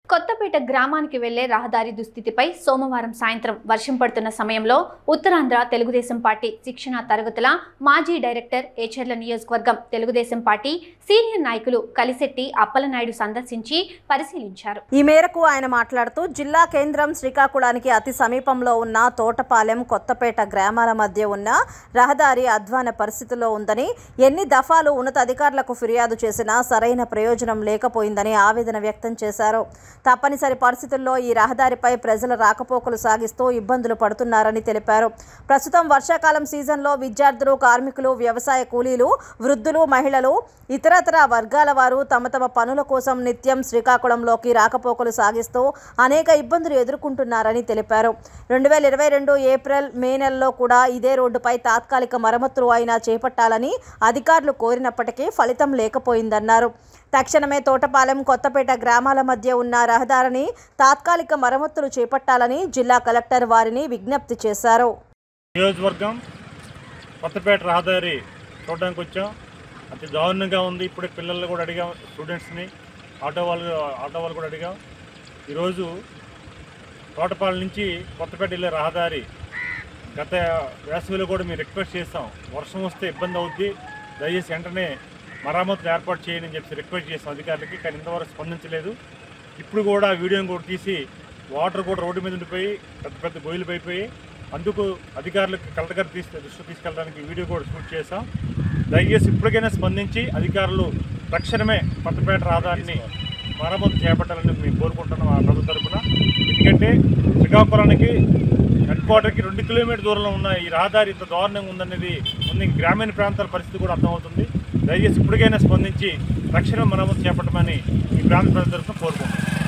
కొత్తపేట గ్రామానికి వెళ్లే రహదారి దుస్థితిపై సోమవారం సాయంత్రం వర్షం పడుతున్న సమయంలో ఉత్తరాంధ్ర తెలుగుదేశం పార్టీ శిక్షణ తరగతుల మాజీ డైరెక్టర్ ఏచర్ల నియోజకవర్గం తెలుగుదేశం పార్టీ సీనియర్ నాయకులు కలిశెట్టి అప్పలనాయుడు సందర్శించి పరిశీలించారు ఈ మేరకు ఆయన మాట్లాడుతూ జిల్లా కేంద్రం శ్రీకాకుళానికి అతి సమీపంలో ఉన్న తోటపాలెం కొత్తపేట గ్రామాల మధ్య ఉన్న రహదారి అధ్వాన పరిస్థితిలో ఉందని ఎన్ని దఫాలు ఉన్నతాధికారులకు ఫిర్యాదు చేసినా సరైన ప్రయోజనం లేకపోయిందని ఆవేదన వ్యక్తం చేశారు తప్పనిసరి పరిస్థితుల్లో ఈ రహదారిపై ప్రజల రాకపోకలు సాగిస్తూ ఇబ్బందులు పడుతున్నారని తెలిపారు ప్రస్తుతం వర్షాకాలం సీజన్లో విద్యార్థులు కార్మికులు వ్యవసాయ కూలీలు వృద్ధులు మహిళలు ఇతరతర వర్గాల వారు తమ తమ పనుల కోసం నిత్యం శ్రీకాకుళంలోకి రాకపోకలు సాగిస్తూ అనేక ఇబ్బందులు ఎదుర్కొంటున్నారని తెలిపారు రెండు వేల ఇరవై రెండు ఏప్రిల్ మే నెలలో కూడా ఇదే రోడ్డుపై తాత్కాలిక మరమ్మతులు అయినా చేపట్టాలని అధికారులు కోరినప్పటికీ ఫలితం లేకపోయిందన్నారు తక్షణమే తోటపాలెం కొత్తపేట గ్రామాల మధ్య ఉన్న రహదారిని తాత్కాలిక మరమ్మతులు చేపట్టాలని జిల్లా కలెక్టర్ వారిని విజ్ఞప్తి చేశారు నియోజకవర్గం కొత్తపేట రహదారి చూడడానికి వచ్చాం అతి దారుణంగా ఉంది ఇప్పుడే పిల్లల్ని కూడా అడిగాం స్టూడెంట్స్ని ఆటో వాళ్ళు ఆటో వాళ్ళు కూడా అడిగాం ఈరోజు తోటపాల నుంచి కొత్తపేట వెళ్ళే రహదారి గత వేసవిలో కూడా మేము రిక్వెస్ట్ చేస్తాం వర్షం వస్తే ఇబ్బంది అవుద్ది దయచేసి వెంటనే మరమ్మతులు ఏర్పాటు చేయండి అని చెప్పి రిక్వెస్ట్ చేస్తాం అధికారులకి కానీ ఇంతవరకు స్పందించలేదు ఇప్పుడు కూడా వీడియోని కూడా తీసి వాటర్ కూడా రోడ్డు మీద ఉండిపోయి పెద్ద పెద్ద గొయ్యలు పైపోయి అందుకు అధికారులకు కలెక్టర్ గారు తీసు దృష్టి తీసుకెళ్ళడానికి వీడియో కూడా షూట్ చేసాం దయచేసి ఇప్పటికైనా స్పందించి అధికారులు తక్షణమే కొత్తపేట రహదారిని మరమ్మతు చేపట్టాలని మేము కోరుకుంటున్నాం ఆ ప్రభుత్వ తరపున ఎందుకంటే శ్రీకాకుళానికి హెడ్ క్వార్టర్కి రెండు కిలోమీటర్ దూరంలో ఉన్న ఈ రహదారి ఇంత దారుణంగా ఉందనేది కొన్ని గ్రామీణ ప్రాంతాల పరిస్థితి కూడా అర్థమవుతుంది దయచేసి ఇప్పటికైనా స్పందించి తక్షణం మరమ్మతు చేపట్టమని ఈ ప్రాంత ప్రజల తరఫున కోరుకుంటున్నాం